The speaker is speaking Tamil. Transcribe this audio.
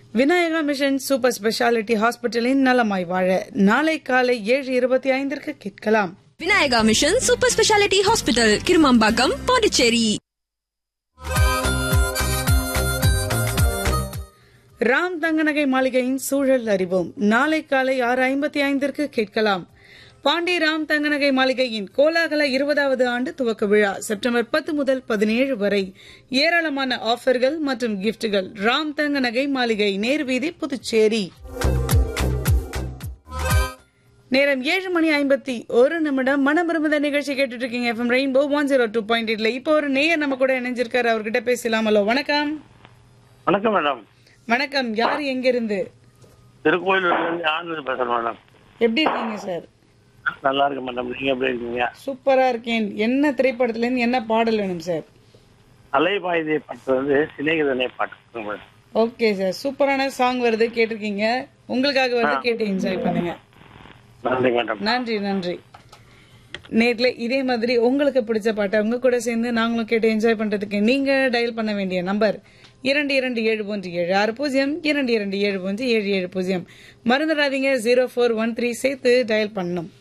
விநாயகா மிஷன் சூப்பர் ஸ்பெஷாலிட்டி ஹாஸ்பிட்டலின் நலமாய் வாழ நாளை காலை ஏழு இருபத்தி ஐந்திற்கு கேட்கலாம் Vinayaka mission super speciality hospital Kirumampakkam Pondicherry Ram தங்கநகை மாளிகையின் சூழல் அறிவோம் நாளை காலை ஆறு ஐம்பத்தி ஐந்திற்கு கேட்கலாம் பாண்டி ராம் தங்கநகை மாளிகையின் கோலாகல இருபதாவது ஆண்டு துவக்க விழா செப்டம்பர் பத்து முதல் பதினேழு வரை ஏராளமான ஆஃபர்கள் மற்றும் கிஃப்ட்டுகள் ராம் தங்க நகை மாளிகை நேர்வீதி புதுச்சேரி நேரம் ஏழு மணி ஐம்பத்தி ஒரு நிமிடம் மனமிருந்த நிகழ்ச்சி கேட்டுட்டு இருக்கீங்க FM Rainbow one zero two point எயிட்ல இப்போ ஒரு நேயர் நம்ம கூட இணைஞ்சிருக்காரு அவர்கிட்ட பேசலாம் ஹலோ வணக்கம் வணக்கம் மேடம் வணக்கம் யார் எங்கிருந்து திருக்கோயிலூர்லேருந்து ஆனந்த் பேசுறேன் மேடம் எப்படி இருக்கீங்க சார் நல்லா இருக்கு மேடம் நீங்க எப்படி இருக்கீங்க சூப்பரா இருக்கேன் என்ன திரைப்படத்துல இருந்து என்ன பாடல் வேணும் சார் அலைபாயுதே பாட்டு வந்து சிநேகிதனே பாட்டு மேடம் ஓகே சார் சூப்பரான சாங் வருது கேட்டிருக்கீங்க உங்களுக்காக வந்து கேட்டு என்ஜாய் பண்ணுங்க நன்றி மேடம் நன்றி நன்றி நேர்ல இதே மாதிரி உங்களுக்கு பிடிச்ச பாட்டை உங்க கூட சேர்ந்து நாங்களும் கேட்டு என்ஜாய் பண்றதுக்கு நீங்க டயல் பண்ண வேண்டிய நம்பர் இரண்டு இரண்டு ஏழு ஒன்று ஏழு ஆறு பூஜ்ஜியம் இரண்டு இரண்டு ஏழு ஒன்று ஏழு ஏழு பூஜ்ஜியம் மறந்துடாதீங்க ஜீரோ ஃபோர் ஒன் த்ரீ சேர்த்து டயல் பண்ணணும்